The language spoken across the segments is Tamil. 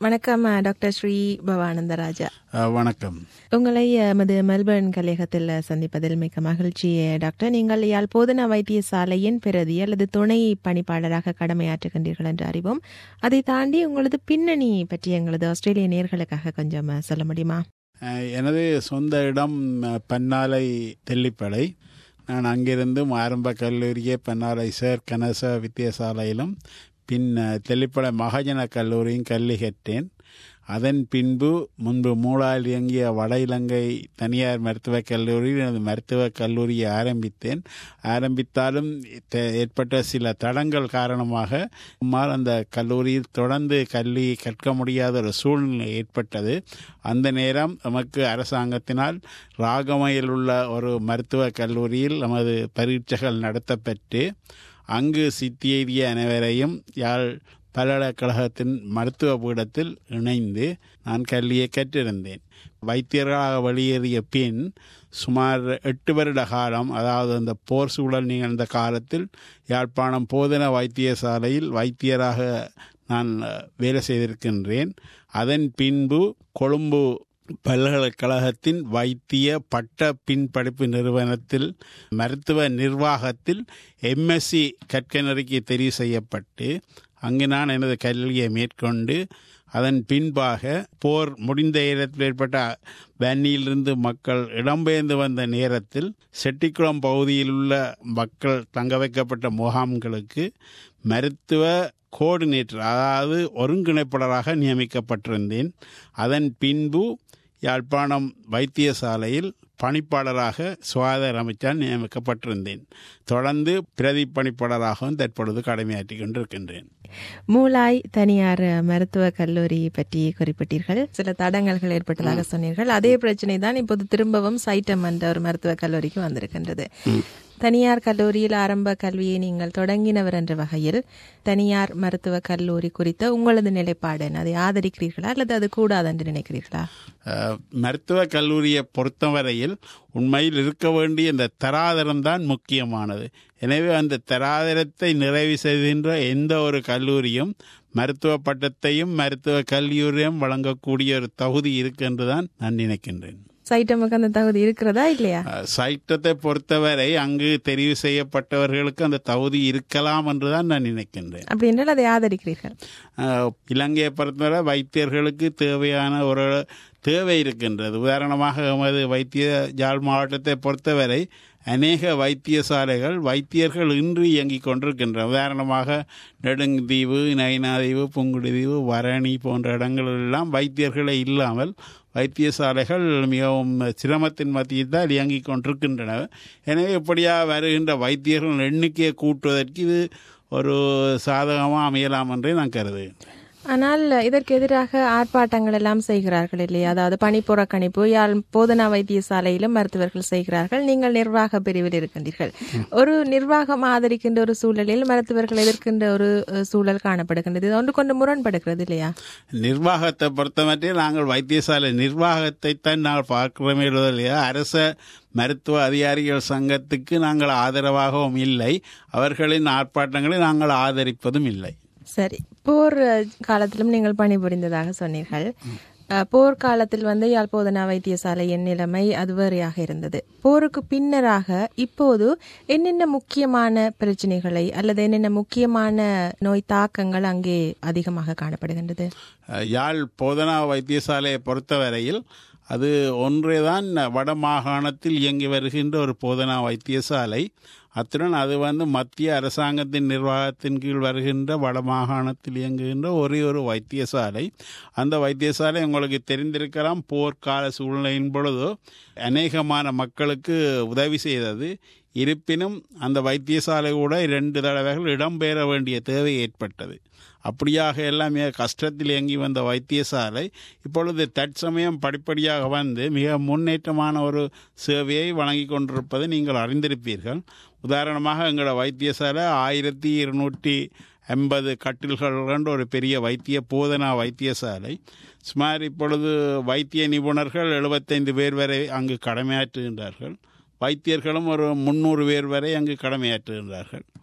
வணக்கம் அஹ், டாக்டர் ஸ்ரீ பவானந்தராஜா அஹ், வணக்கம் உங்களை எமது மெல்பர்ன் கலையகத்தில் சந்திப்பதில் மிக்க மகிழ்ச்சி அஹ், டாக்டர் நீங்கள் யாழ் போதனா வைத்தியசாலையின் பிரதி அல்லது துணை பணிப்பாளராக கடமையாற்றுகின்றீர்கள் என்று அறிவோம் அதை தாண்டி உங்களது பின்னணி பற்றி எங்களது ஆஸ்திரேலிய நேர்களுக்காக கொஞ்சம் அஹ், சொல்ல முடியுமா அஹ், எனது சொந்த இடம் அஹ், பன்னாலை தெல்லிப்பளை நான் அங்கிருந்தும் ஆரம்ப கல்லூரியே பன்னாலை சேர் கனச வித்தியாசாலையிலும் பின் அஹ், தெல்லிப்பளை மகாஜன கல்லூரியும் கல்வி கற்றேன் அதன் பின்பு முன்பு மூளால் இயங்கிய வட இலங்கை தனியார் மருத்துவக் கல்லூரியில் எனது மருத்துவக் கல்லூரியை ஆரம்பித்தேன் ஆரம்பித்தாலும் தே- ஏற்பட்ட சில தடங்கள் காரணமாக நம்மால் அந்த கல்லூரியில் தொடர்ந்து கல்வி கற்க முடியாத ஒரு சூழ்நிலை ஏற்பட்டது அந்த நேரம் நமக்கு அரசாங்கத்தினால் ராகமையில் உள்ள ஒரு மருத்துவக் கல்லூரியில் நமது பரீட்சைகள் நடத்தப்பட்டு அங்கு சித்தியெய்திய அனைவரையும் யாழ் பல்கலைக்கழகத்தின் மருத்துவ பீடத்தில் இணைந்து நான் கல்வியை கற்றிருந்தேன் வைத்தியர்களாக வெளியேறிய பின் சுமார் எட்டு வருட காலம் அதாவது அந்த போர் சூழல் நிகழ்ந்த காலத்தில் யாழ்ப்பாணம் போதன வைத்தியசாலையில் வைத்தியராக நான் அஹ், வேலை செய்திருக்கின்றேன் அதன் பின்பு கொழும்பு பல்கலைக்கழகத்தின் வைத்திய பட்ட பின்படிப்பு நிறுவனத்தில் மருத்துவ நிர்வாகத்தில் எம்எஸ்சி கற்கனருக்கு தெரிவு செய்யப்பட்டு அங்கு நான் எனது கல்வியை மேற்கொண்டு அதன் பின்பாக போர் முடிந்த இடத்தில் ஏற்பட்ட வன்னியிலிருந்து மக்கள் இடம்பெயர்ந்து வந்த நேரத்தில் செட்டிக்குளம் பகுதியில் உள்ள மக்கள் தங்க வைக்கப்பட்ட முகாம்களுக்கு மருத்துவ கோஆர்டினேட்டர் அதாவது ஒருங்கிணைப்பாளராக நியமிக்கப்பட்டிருந்தேன் அதன் பின்பு யாழ்ப்பாணம் வைத்தியசாலையில் பணிப்பாளராக சுகாதார அமைச்சால் நியமிக்கப்பட்டிருந்தேன் தொடர்ந்து பிரதி பணிப்பாளராகவும் தற்பொழுது கடமையாற்றிக் கொண்டிருக்கின்றேன் மூலாய் தனியார் அஹ், மருத்துவக் கல்லூரி பற்றி குறிப்பிட்டீர்கள் சில தடங்கல்கள் ஏற்பட்டதாக சொன்னீர்கள் அதே பிரச்சனை தான் இப்போது திரும்பவும் சைட்டம் என்ற ஒரு மருத்துவக் கல்லூரிக்கு வந்திருக்கின்றது தனியார் கல்லூரியில் ஆரம்ப கல்வியை நீங்கள் தொடங்கினவர் என்ற வகையில் தனியார் மருத்துவக் கல்லூரி குறித்த உங்களது நிலைப்பாடு என்ன? அதை ஆதரிக்கிறீர்களா அல்லது அது கூடாது என்று நினைக்கிறீர்களா அஹ், மருத்துவ கல்லூரியை பொறுத்தவரையில் உண்மையில் இருக்க வேண்டிய இந்த தராதரம் தான் முக்கியமானது எனவே அந்த தராதரத்தை நிறைவு செய்கின்ற எந்த ஒரு கல்லூரியும் மருத்துவ பட்டத்தையும் மருத்துவ கல்லூரியும் வழங்கக்கூடிய ஒரு தகுதி இருக்கு என்றுதான் நான் நினைக்கின்றேன் சைட்டமுக்கு அந்த தகுதி இருக்கிறதா இல்லையா அஹ், சைட்டத்தை பொறுத்தவரை அங்கு தெரிவு செய்யப்பட்டவர்களுக்கு அந்த தகுதி இருக்கலாம் என்றுதான் நான் நினைக்கின்றேன் அப்படி என்றால் அதை ஆதரிக்கிறீர்கள் அஹ், இலங்கையை பொறுத்தவரை வைத்தியர்களுக்கு தேவையான ஒரு தேவை இருக்கின்றது உதாரணமாக எமது வைத்திய யாழ் மாவட்டத்தை பொறுத்தவரை அநேக வைத்தியசாலைகள் வைத்தியர்கள் இன்றி இயங்கிக் கொண்டிருக்கின்றன உதாரணமாக நெடுங்குதீவு நைனாதீவு புங்குடுதீவு வரணி போன்ற இடங்களெல்லாம் வைத்தியர்களே இல்லாமல் வைத்தியசாலைகள் மிகவும் சிரமத்தின் மத்தியில் தான் இயங்கிக் கொண்டிருக்கின்றன எனவே இப்படியாக வருகின்ற வைத்தியர்கள் எண்ணிக்கையை கூட்டுவதற்கு இது ஒரு சாதகமாக அமையலாம் என்றே நான் கருதுகிறேன் ஆனால் இதற்கு எதிராக ஆர்ப்பாட்டங்கள் எல்லாம் செய்கிறார்கள் இல்லையா அதாவது பணி புறக்கணிப்பு யாழ் போதனா வைத்தியசாலையிலும் மருத்துவர்கள் செய்கிறார்கள் நீங்கள் நிர்வாக பிரிவில் இருக்கின்றீர்கள் ஒரு நிர்வாகம் ஆதரிக்கின்ற ஒரு சூழலில் மருத்துவர்கள் எதிர்க்கின்ற ஒரு அஹ், சூழல் காணப்படுகின்றது இது ஒன்று கொண்டு முரண்படுகிறது இல்லையா நிர்வாகத்தை பொறுத்தமட்டே நாங்கள் வைத்தியசாலை நிர்வாகத்தை தான் நாங்கள் பார்க்கிறோமே இல்லையா அரச மருத்துவ அதிகாரிகள் சங்கத்துக்கு நாங்கள் ஆதரவாகவும் இல்லை அவர்களின் ஆர்ப்பாட்டங்களை நாங்கள் ஆதரிப்பதும் இல்லை சரி போர் அஹ், காலத்திலும் நீங்கள் பணிபுரிந்ததாக சொன்னீர்கள் அஹ், போர் காலத்தில் வந்து யாழ் போதனா வைத்தியசாலையின் நிலைமை அது வேறையாக இருந்தது போருக்கு பின்னராக இப்போது என்னென்ன முக்கியமான பிரச்சனைகளை அல்லது என்னென்ன முக்கியமான நோய் தாக்கங்கள் அங்கே அதிகமாக காணப்படுகின்றது அஹ், யாழ் போதனா வைத்தியசாலையை பொறுத்தவரையில் அது ஒன்றேதான் வட மாகாணத்தில் இயங்கி வருகின்ற ஒரு போதனா வைத்தியசாலை அத்துடன் அது வந்து மத்திய அரசாங்கத்தின் நிர்வாகத்தின் கீழ் வருகின்ற வட மாகாணத்தில் இயங்குகின்ற ஒரே ஒரு வைத்தியசாலை அந்த வைத்தியசாலை உங்களுக்கு தெரிந்திருக்கலாம் போர்க்கால சூழ்நிலையின் பொழுது அநேகமான மக்களுக்கு உதவி செய்தது இருப்பினும் அந்த வைத்தியசாலை கூட இரண்டு தடவைகள் இடம்பெற வேண்டிய தேவை ஏற்பட்டது அப்படியாக எல்லாம் மிக கஷ்டத்தில் இயங்கி வந்த வைத்தியசாலை இப்பொழுது தற்சமயம் படிப்படியாக வந்து மிக முன்னேற்றமான ஒரு சேவையை வழங்கி கொண்டிருப்பதை நீங்கள் அறிந்திருப்பீர்கள் உதாரணமாக எங்களோட வைத்தியசாலை ஆயிரத்தி இருநூற்றி எண்பது கட்டில்கள் கொண்ட ஒரு பெரிய வைத்திய போதனா வைத்தியசாலை சுமார் இப்பொழுது வைத்திய நிபுணர்கள் எழுபத்தைந்து பேர் வரை அங்கு கடமையாற்றுகின்றார்கள் வைத்தியர்களும் ஒரு முன்னூறு பேர் வரை அங்கு கடமையாற்றுகின்றார்கள்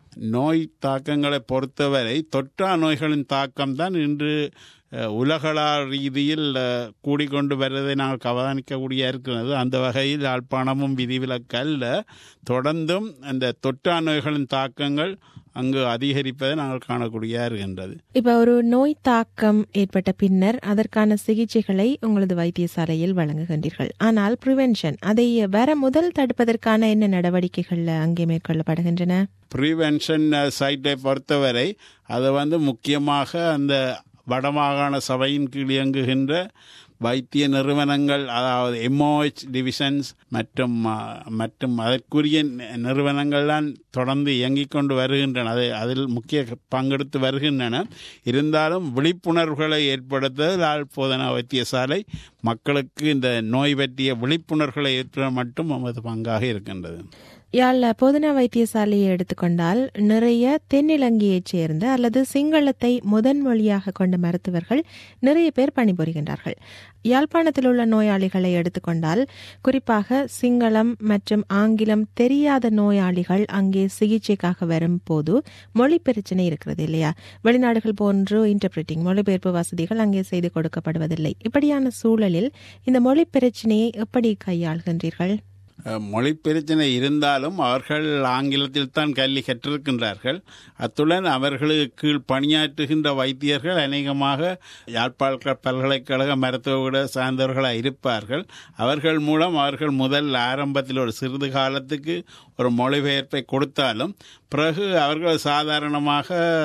நோய் தாக்கங்களை பொறுத்தவரை தொற்றா நோய்களின் தாக்கம் தான் இன்று அஹ், உலகளா ரீதியில் அஹ், கூடிக்கொண்டு வருவதை நாங்கள் கவனிக்கக்கூடிய இருக்கிறது அந்த வகையில் யாழ்ப்பாணமும் விதிவிலக்கல்ல தொடர்ந்தும் அந்த தொற்றா நோய்களின் தாக்கங்கள் அங்கு அதிகரிப்பதை நாங்கள் காணக்கூடியதாக இருக்கின்றது இப்ப ஒரு நோய் தாக்கம் ஏற்பட்ட பின்னர் அதற்கான சிகிச்சைகளை உங்களது வைத்தியசாலையில் வழங்குகின்றீர்கள் ஆனால் பிரிவென்ஷன் அதை வர முதல் தடுப்பதற்கான என்ன நடவடிக்கைகள் அங்கே மேற்கொள்ளப்படுகின்றன ப்ரிவென்ஷன் சைட்டை பொறுத்தவரை அது வந்து முக்கியமாக அந்த வடமாகாண சபையின் கீழ் இயங்குகின்ற வைத்திய நிறுவனங்கள் அதாவது எம்ஓஹெச் டிவிஷன்ஸ் மற்றும் ஆ, மற்றும் அதற்குரிய நி- நிறுவனங்கள்தான் தொடர்ந்து இயங்கிக் கொண்டு வருகின்றன அது அதில் முக்கிய பங்கெடுத்து வருகின்றன இருந்தாலும் விழிப்புணர்வுகளை ஏற்படுத்த யாழ் போதனா வைத்தியசாலை மக்களுக்கு இந்த நோய் பற்றிய விழிப்புணர்வுகளை ஏற்பட மட்டும் நமது பங்காக இருக்கின்றது யாழ் போதனா வைத்தியசாலையை எடுத்துக்கொண்டால் நிறைய தென்னிலங்கையைச் சேர்ந்த அல்லது சிங்களத்தை முதன் மொழியாக கொண்ட மருத்துவர்கள் நிறைய பேர் பணிபுரிகின்றார்கள் யாழ்ப்பாணத்தில் உள்ள நோயாளிகளை எடுத்துக்கொண்டால் குறிப்பாக சிங்களம் மற்றும் ஆங்கிலம் தெரியாத நோயாளிகள் அங்கே சிகிச்சைக்காக வரும்போது மொழி பிரச்சனை இருக்கிறது இல்லையா வெளிநாடுகள் போன்று இன்டர்பிரிட்டிங் மொழிபெயர்ப்பு வசதிகள் அங்கே செய்து கொடுக்கப்படுவதில்லை இப்படியான சூழலில் இந்த மொழி பிரச்சனையை எப்படி கையாள்கின்றீர்கள் அஹ், மொழி பிரச்சனை இருந்தாலும் அவர்கள் ஆங்கிலத்தில் தான் கல்வி கற்றிருக்கின்றார்கள் அத்துடன் அவர்களுக்கு கீழ் பணியாற்றுகின்ற வைத்தியர்கள் அநேகமாக யாழ்ப்பாண பல்கலைக்கழக மருத்துவ விட சார்ந்தவர்களாக இருப்பார்கள் அவர்கள் மூலம் அவர்கள் முதல் ஆரம்பத்தில் ஒரு சிறிது காலத்துக்கு ஒரு மொழிபெயர்ப்பை கொடுத்தாலும் பிறகு அவர்கள் சாதாரணமாக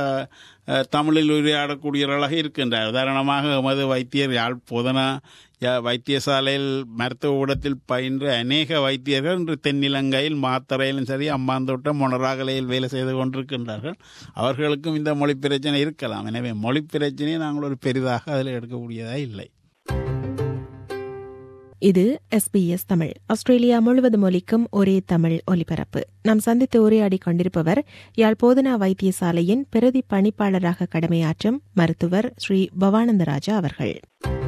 அஹ், தமிழில் உரையாடக்கூடியவர்களாக இருக்கின்றார் உதாரணமாக எமது வைத்தியர் யாழ் போதனா யா- வைத்தியசாலையில் மருத்துவ ஊடத்தில் பயின்ற அநேக வைத்தியர்கள் இன்று தென்னிலங்கையில் மாத்தறையிலும் சரி அம்பாந்தோட்டம் மொனராகலையில் வேலை செய்து கொண்டிருக்கின்றார்கள் அவர்களுக்கும் இந்த மொழி பிரச்சனை இருக்கலாம் எனவே மொழி பிரச்சனையை நாங்கள் ஒரு பெரிதாக அதில் எடுக்கக்கூடியதாக இல்லை இது எஸ்பிஎஸ் தமிழ் ஆஸ்திரேலியா முழுவதும் ஒலிக்கும் ஒரே தமிழ் ஒலிபரப்பு நாம் சந்தித்து உரையாடி கொண்டிருப்பவர் யாழ் போதனா வைத்தியசாலையின் பிரதி பணிப்பாளராக கடமையாற்றும் மருத்துவர் ஸ்ரீ பவானந்தராஜா அவர்கள்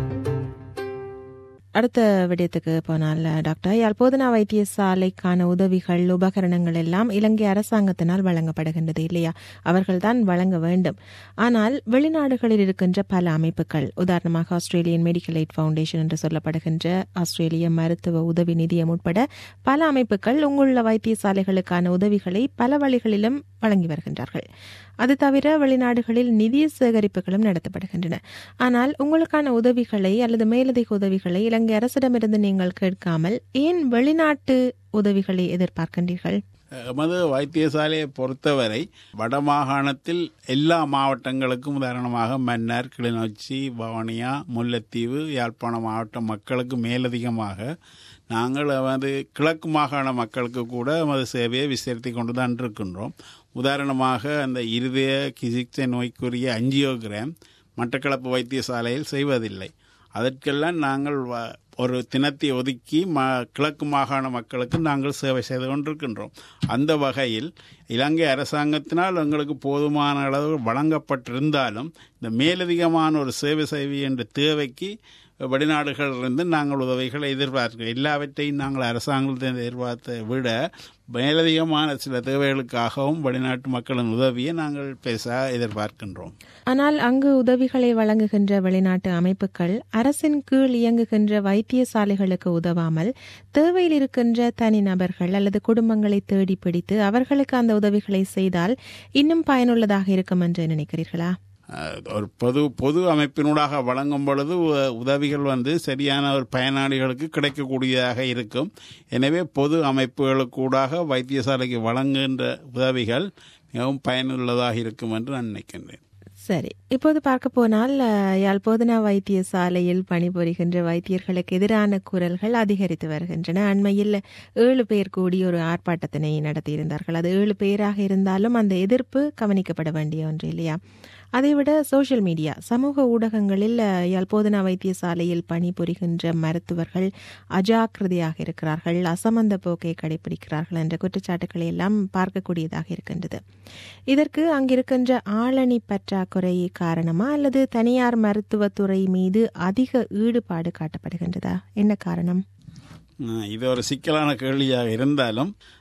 அடுத்த விடயத்துக்கு போனால் டாக்டர் யாழ் போதனா வைத்தியசாலைக்கான உதவிகள் உபகரணங்கள் எல்லாம் இலங்கை அரசாங்கத்தினால் வழங்கப்படுகின்றது இல்லையா அவர்கள்தான் வழங்க வேண்டும் ஆனால் வெளிநாடுகளில் இருக்கின்ற பல அமைப்புகள் உதாரணமாக ஆஸ்திரேலியன் மெடிக்கல் எய்ட் ஃபவுண்டேஷன் என்று சொல்லப்படுகின்ற ஆஸ்திரேலிய மருத்துவ உதவி நிதியம் உட்பட பல அமைப்புகள் உங்களுள்ள வைத்தியசாலைகளுக்கான உதவிகளை பல வழிகளிலும் வழங்கி வருகின்றார்கள் அது தவிர வெளிநாடுகளில் நிதி சேகரிப்புகளும் நடத்தப்படுகின்றன ஆனால் உங்களுக்கான உதவிகளை அல்லது மேலதிக உதவிகளை இலங்கை அரசிடமிருந்து நீங்கள் கேட்காமல் ஏன் வெளிநாட்டு உதவிகளை எதிர்பார்க்கின்றீர்கள் எமது வைத்தியசாலையை பொறுத்தவரை வடமாகாணத்தில் எல்லா மாவட்டங்களுக்கும் உதாரணமாக மன்னர் கிளிநொச்சி வவுனியா முல்லைத்தீவு யாழ்ப்பாணம் மாவட்ட மக்களுக்கு மேலதிகமாக நாங்கள் வந்து கிழக்கு மாகாண மக்களுக்கு கூட எமது சேவையை விஸ்தரித்து கொண்டு தான் இருக்கின்றோம் உதாரணமாக அந்த இருதய கிசிக்சை நோய்க்குரிய அஞ்சியோகிராம் மட்டக்களப்பு வைத்தியசாலையில் செய்வதில்லை அதற்கெல்லாம் நாங்கள் வ- ஒரு தினத்தை ஒதுக்கி ம கிழக்கு மாகாண மக்களுக்கு நாங்கள் சேவை செய்து கொண்டிருக்கின்றோம் அந்த வகையில் இலங்கை அரசாங்கத்தினால் எங்களுக்கு போதுமான அளவு வழங்கப்பட்டிருந்தாலும் இந்த மேலதிகமான ஒரு சேவை செய்வி என்ற தேவைக்கு வெளிநாடுகளிலிருந்து நாங்கள் உதவிகளை எதிர்பார்க்கிறோம் எல்லாவற்றையும் நாங்கள் அரசாங்கத்தை எதிர்பார்த்தை விட மேலதிகமான சில தேவைகளுக்காகவும் வெளிநாட்டு மக்களின் உதவியை நாங்கள் பேச எதிர்பார்க்கின்றோம் ஆனால் அங்கு உதவிகளை வழங்குகின்ற வெளிநாட்டு அமைப்புகள் அரசின் கீழ் இயங்குகின்ற வைத்தியசாலைகளுக்கு உதவாமல் தேவையில் இருக்கின்ற தனிநபர்கள் அல்லது குடும்பங்களை தேடி பிடித்து அவர்களுக்கு அந்த உதவிகளை செய்தால் இன்னும் பயனுள்ளதாக இருக்கும் என்று நினைக்கிறீர்களா அஹ், ஒரு பொது பொது அமைப்பினூடாக வழங்கும் பொழுது உ- உதவிகள் வந்து சரியான ஒரு பயனாளிகளுக்கு கிடைக்கக்கூடியதாக இருக்கும் எனவே பொது அமைப்புகளுக்கூடாக வைத்தியசாலைக்கு வழங்குகின்ற உதவிகள் மிகவும் பயனுள்ளதாக இருக்கும் என்று நான் நினைக்கின்றேன் சரி இப்போது பார்க்க போனால் அஹ், யாழ் போதனா வைத்தியசாலையில் பணிபுரிகின்ற வைத்தியர்களுக்கு எதிரான குரல்கள் அதிகரித்து வருகின்றன அண்மையில் ஏழு பேர் கூடி ஒரு ஆர்ப்பாட்டத்தினை நடத்தியிருந்தார்கள் அது ஏழு பேராக இருந்தாலும் அந்த எதிர்ப்பு கவனிக்கப்பட வேண்டிய ஒன்று இல்லையா அதைவிட சோஷியல் மீடியா சமூக ஊடகங்களில் அஹ், யாழ் போதனா வைத்தியசாலையில் பணிபுரிகின்ற மருத்துவர்கள் அஜாக்கிரதையாக இருக்கிறார்கள் அசமந்த போக்கை கடைபிடிக்கிறார்கள் என்ற குற்றச்சாட்டுக்களை எல்லாம் பார்க்கக்கூடியதாக இருக்கின்றது இதற்கு அங்கிருக்கின்ற ஆளணி பற்றாக்குறை காரணமா அல்லது தனியார் மருத்துவத்துறை மீது அதிக ஈடுபாடு காட்டப்படுகின்றதா என்ன காரணம் அஹ், இது ஒரு சிக்கலான கேள்வியாக இருந்தாலும்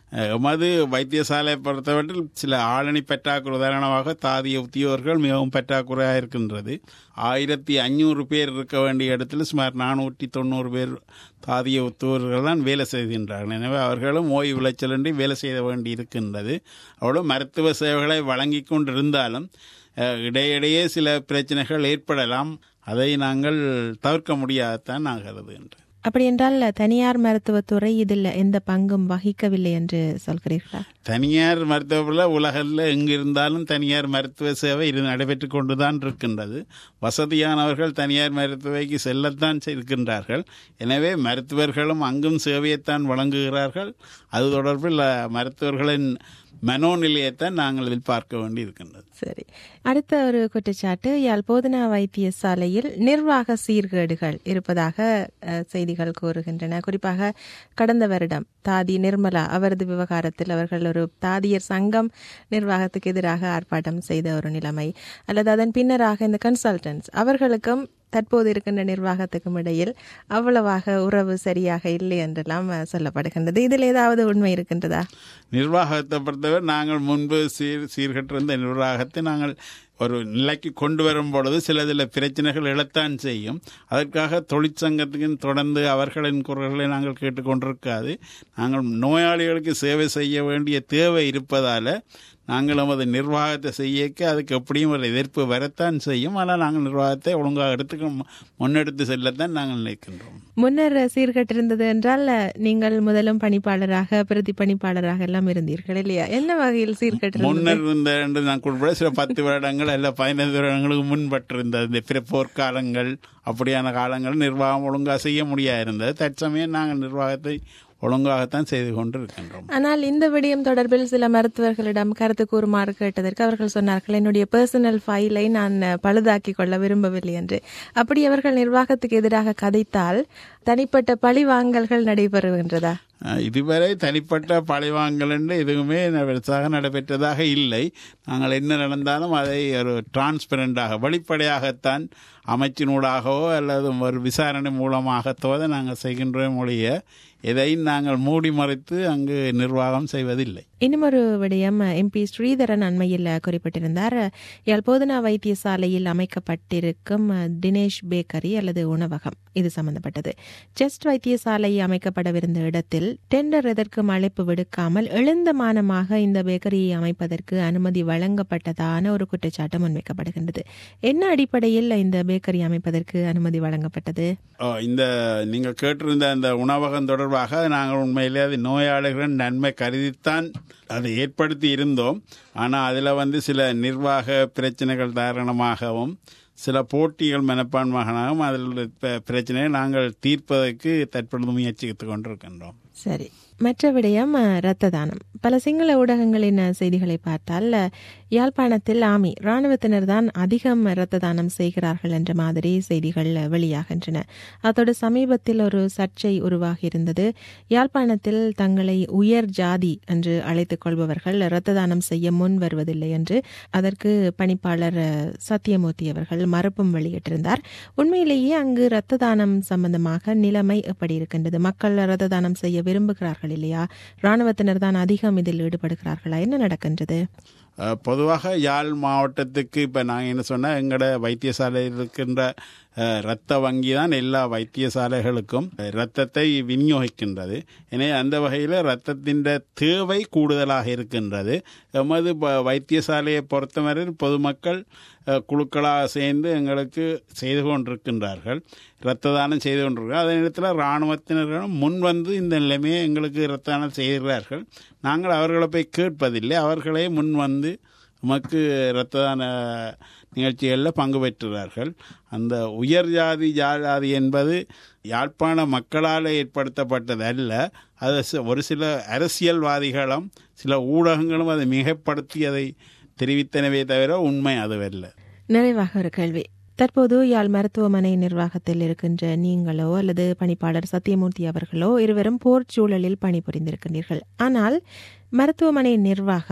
அஹ், எமது வைத்தியசாலையை பொறுத்தவரையில் சில ஆளணி பற்றாக்குறை உதாரணமாக தாதிய உத்தியோகர்கள் மிகவும் பற்றாக்குறையாக இருக்கின்றது ஆயிரத்தி ஐநூறு பேர் இருக்க வேண்டிய இடத்துல சுமார் நானூற்றி தொண்ணூறு பேர் தாதிய உத்தியோகர்கள் தான் வேலை செய்கின்றார்கள் எனவே அவர்களும் ஓய்வு விளைச்சலின்றி வேலை செய்ய வேண்டி இருக்கின்றது அவ்வளோ மருத்துவ சேவைகளை வழங்கி கொண்டிருந்தாலும் அஹ், இடையிடையே சில பிரச்சனைகள் ஏற்படலாம் அதை நாங்கள் தவிர்க்க முடியாததான் நான் கருதுகின்றேன் அப்படி என்றால் தனியார் மருத்துவத்துறை இதில் எந்த பங்கும் வகிக்கவில்லை என்று சொல்கிறீர்களா தனியார் மருத்துவத்தில் உலகில் எங்கு இருந்தாலும் தனியார் மருத்துவ சேவை இது நடைபெற்று கொண்டுதான் இருக்கின்றது வசதியானவர்கள் தனியார் மருத்துவைக்கு செல்லத்தான் இருக்கின்றார்கள் எனவே மருத்துவர்களும் அங்கும் சேவையைத்தான் வழங்குகிறார்கள் அது தொடர்பில் அஹ், மருத்துவர்களின் மனோநிலையைத்தான் நாங்கள் இதில் பார்க்க வேண்டி இருக்கின்றது சரி அடுத்த ஒரு குற்றச்சாட்டு யாழ் போதனா வைத்தியசாலையில் நிர்வாக சீர்கேடுகள் இருப்பதாக அஹ், செய்திகள் கூறுகின்றன குறிப்பாக கடந்த வருடம் தாதி நிர்மலா அவரது விவகாரத்தில் அவர்கள் ஒரு தாதியர் சங்கம் நிர்வாகத்துக்கு எதிராக ஆர்ப்பாட்டம் செய்த ஒரு நிலைமை அல்லது அதன் பின்னராக இந்த கன்சல்டன்ஸ் அவர்களுக்கும் தற்போது இருக்கின்ற நிர்வாகத்துக்கும் இடையில் அவ்வளவாக உறவு சரியாக இல்லை என்றெல்லாம் அஹ், சொல்லப்படுகின்றது இதில் ஏதாவது உண்மை இருக்கின்றதா நிர்வாகத்தை பொறுத்தவரை நாங்கள் முன்பு சீர் சீர்கட்டிருந்த நிர்வாகத்தை நாங்கள் ஒரு நிலைக்கு கொண்டு வரும் பொழுது சில சில பிரச்சனைகள் எழத்தான் செய்யும் அதற்காக தொழிற்சங்கத்துக்கு தொடர்ந்து அவர்களின் குரல்களை நாங்கள் கேட்டுக்கொண்டிருக்காது நாங்கள் நோயாளிகளுக்கு சேவை செய்ய வேண்டிய தேவை இருப்பதால் நாங்கள் நமது நிர்வாகத்தை செய்யக்க அதுக்கு எப்படியும் ஒரு எதிர்ப்பு வரத்தான் செய்யும் ஆனால் நாங்கள் நிர்வாகத்தை ஒழுங்காக எடுத்து முன்னெடுத்து செல்லத்தான் நாங்கள் நினைக்கின்றோம் முன்னர் சீர்கட்டிருந்தது என்றால் நீங்கள் முதலும் பணிப்பாளராக பிரதி பணிப்பாளராக எல்லாம் இருந்தீர்கள் இல்லையா என்ன வகையில் சீர்கட்டிருந்தது முன்னர் இருந்த என்று நான் குறிப்பிட சில பத்து வருடங்கள் அல்ல பதினைந்து வருடங்களுக்கு முன்பற்றிருந்தது இந்த பிற போர்க்காலங்கள் அப்படியான காலங்கள் நிர்வாகம் ஒழுங்காக செய்ய முடியாது இருந்தது தற்சமயம் நாங்கள் நிர்வாகத்தை ஒழுங்காகத்தான் செய்து கொண்டு இருக்கின்றோம் ஆனால் இந்த விடயம் தொடர்பில் சில மருத்துவர்களிடம் கருத்து கூறுமாறு கேட்டதற்கு அவர்கள் சொன்னார்கள் என்னுடைய பர்சனல் ஃபைலை நான் பழுதாக்கி கொள்ள விரும்பவில்லை என்று அப்படி அவர்கள் நிர்வாகத்துக்கு எதிராக கதைத்தால் தனிப்பட்ட பழி வாங்கல்கள் நடைபெறுகின்றதா அஹ், இதுவரை தனிப்பட்ட பழிவாங்கல் என்று எதுவுமே பெருசாக நடைபெற்றதாக இல்லை நாங்கள் என்ன நடந்தாலும் அதை ஒரு டிரான்ஸ்பரண்டாக வெளிப்படையாகத்தான் அமைச்சினூடாகவோ அல்லது ஒரு விசாரணை மூலமாகத்தோ தான் நாங்கள் செய்கின்றோம் ஒழிய எதையும் நாங்கள் மூடி மறைத்து அங்கு நிர்வாகம் செய்வதில்லை இன்னும் ஒரு விடயம் எம்பி ஸ்ரீதரன் அண்மையில் குறிப்பிட்டிருந்தார் யாழ் போதனா வைத்தியசாலையில் அமைக்கப்பட்டிருக்கும் தினேஷ் பேக்கரி அல்லது உணவகம் இது சம்பந்தப்பட்டது செஸ்ட் வைத்தியசாலை அமைக்கப்படவிருந்த இடத்தில் டெண்டர் எதற்கும் அழைப்பு விடுக்காமல் எழுந்தமானமாக இந்த பேக்கரியை அமைப்பதற்கு அனுமதி வழங்கப்பட்டதான ஒரு குற்றச்சாட்டு முன்வைக்கப்படுகின்றது என்ன அடிப்படையில் இந்த பேக்கரி அமைப்பதற்கு அனுமதி வழங்கப்பட்டது ஓ, இந்த நீங்கள் கேட்டிருந்த அந்த உணவகம் தொடர்பாக நாங்கள் உண்மையிலே அது நோயாளிகளின் நன்மை கருதித்தான் அதை ஏற்படுத்தி இருந்தோம் ஆனால் அதில் வந்து சில நிர்வாக பிரச்சனைகள் காரணமாகவும் சில போட்டிகள் மனப்பான்மையாகவும் அதில் உள்ள ப- பிரச்சனையை நாங்கள் தீர்ப்பதற்கு தற்பொழுது முயற்சித்துக் கொண்டிருக்கின்றோம் சரி மற்ற விடயம் அஹ், இரத்த தானம் பல சிங்கள ஊடகங்களின் அஹ், செய்திகளை பார்த்தால் அஹ், யாழ்ப்பாணத்தில் ஆமி இராணுவத்தினர் தான் அதிகம் இரத்த தானம் செய்கிறார்கள் என்ற மாதிரி செய்திகள் அஹ், வெளியாகின்றன அதோடு சமீபத்தில் ஒரு சர்ச்சை உருவாகி இருந்தது யாழ்ப்பாணத்தில் தங்களை உயர் ஜாதி என்று அழைத்துக் கொள்பவர்கள் இரத்த தானம் செய்ய முன் வருவதில்லை என்று அதற்கு பணிப்பாளர் அஹ், சத்தியமூர்த்தி அவர்கள் மறுப்பும் வெளியிட்டிருந்தார் உண்மையிலேயே அங்கு இரத்த தானம் சம்பந்தமாக நிலைமை எப்படி இருக்கின்றது மக்கள் இரத்த தானம் செய்ய விரும்புகிறார்கள் இல்லையா இராணுவத்தினர் தான் அதிகம் இதில் ஈடுபடுகிறார்களா என்ன நடக்கின்றது அஹ், பொதுவாக யாழ் மாவட்டத்துக்கு இப்போ நாங்கள் என்ன சொன்னால் எங்களோட வைத்தியசாலையில் இருக்கின்ற அஹ், இரத்த வங்கி தான் எல்லா வைத்தியசாலைகளுக்கும் இரத்தத்தை விநியோகிக்கின்றது எனவே அந்த வகையில் இரத்தத்தின் தேவை கூடுதலாக இருக்கின்றது எமது ப- வைத்தியசாலையை பொறுத்தவரையில் பொதுமக்கள் அஹ், குழுக்களாக சேர்ந்து எங்களுக்கு செய்து கொண்டிருக்கின்றார்கள் இரத்த தானம் செய்து கொண்டிருக்கிறார் அதே நேரத்தில் இராணுவத்தினர்களும் முன் வந்து இந்த நிலைமையை எங்களுக்கு இரத்த தானம் செய்கிறார்கள் நாங்கள் அவர்களை போய் கேட்பதில்லை அவர்களே முன் வந்து நமக்கு இரத்த தான நிகழ்ச்சிகளில் பங்கு பெற்றுகிறார்கள் அந்த உயர் ஜாதி ஜாதி என்பது யாழ்ப்பாண மக்களால் ஏற்படுத்தப்பட்டது அல்ல அது சி- ஒரு சில அரசியல்வாதிகளும் சில ஊடகங்களும் அதை மிகப்படுத்தி அதை தெரிவித்தனவே தவிர உண்மை அதுவல்ல நிறைவாக ஒரு கேள்வி தற்போது யாழ் மருத்துவமனை நிர்வாகத்தில் இருக்கின்ற நீங்களோ அல்லது பணிப்பாளர் சத்தியமூர்த்தி அவர்களோ இருவரும் போர் சூழலில் பணிபுரிந்திருக்கின்றீர்கள் ஆனால் மருத்துவமனை நிர்வாகம்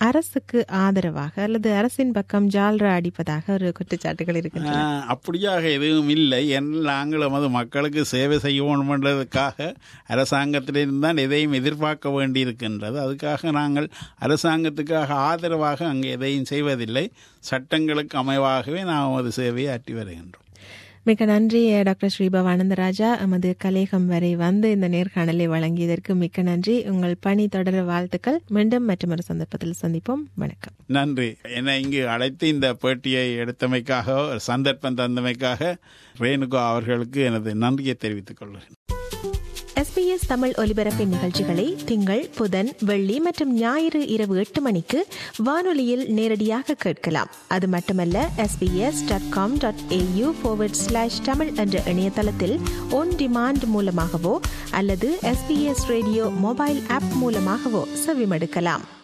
அரசுக்கு ஆதரவாக அல்லது அரசின் பக்கம் ஜால்ரா அடிப்பதாக ஒரு குற்றச்சாட்டுகள் இருக்கின்றன ஆஹ், அப்படியாக எதுவும் இல்லை என் நாங்கள் நமது மக்களுக்கு சேவை செய்யணுமென்றதுக்காக அரசாங்கத்திலிருந்து தான் எதையும் எதிர்பார்க்க வேண்டியிருக்கின்றது அதுக்காக நாங்கள் அரசாங்கத்துக்காக ஆதரவாக அங்கே எதையும் செய்வதில்லை சட்டங்களுக்கு அமைவாகவே நாம் நமது சேவையை ஆற்றி வருகின்றோம் மிக நன்றி டாக்டர் ஸ்ரீபவ் ஆனந்தராஜா எமது கலேகம் வரை வந்து இந்த நேர்காணலை வழங்கியதற்கு மிக்க நன்றி உங்கள் பணி தொடர வாழ்த்துக்கள் மீண்டும் மற்றொரு சந்தர்ப்பத்தில் சந்திப்போம் வணக்கம் நன்றி என்னை இங்கு அழைத்து இந்த பேட்டியை எடுத்தமைக்காக ஒரு சந்தர்ப்பம் தந்தமைக்காக ரேணுகா அவர்களுக்கு எனது நன்றியை தெரிவித்துக் கொள்கிறேன் எஸ்பிஎஸ் தமிழ் ஒலிபரப்பின் நிகழ்ச்சிகளை திங்கள் புதன் வெள்ளி மற்றும் ஞாயிறு இரவு எட்டு மணிக்கு வானொலியில் நேரடியாக கேட்கலாம் அது மட்டுமல்ல S B S dot com dot A U slash Tamil என்ற இணையதளத்தில் ஒன் டிமாண்ட் மூலமாகவோ அல்லது எஸ்பிஎஸ் ரேடியோ மொபைல் ஆப் மூலமாகவோ செவிமடுக்கலாம்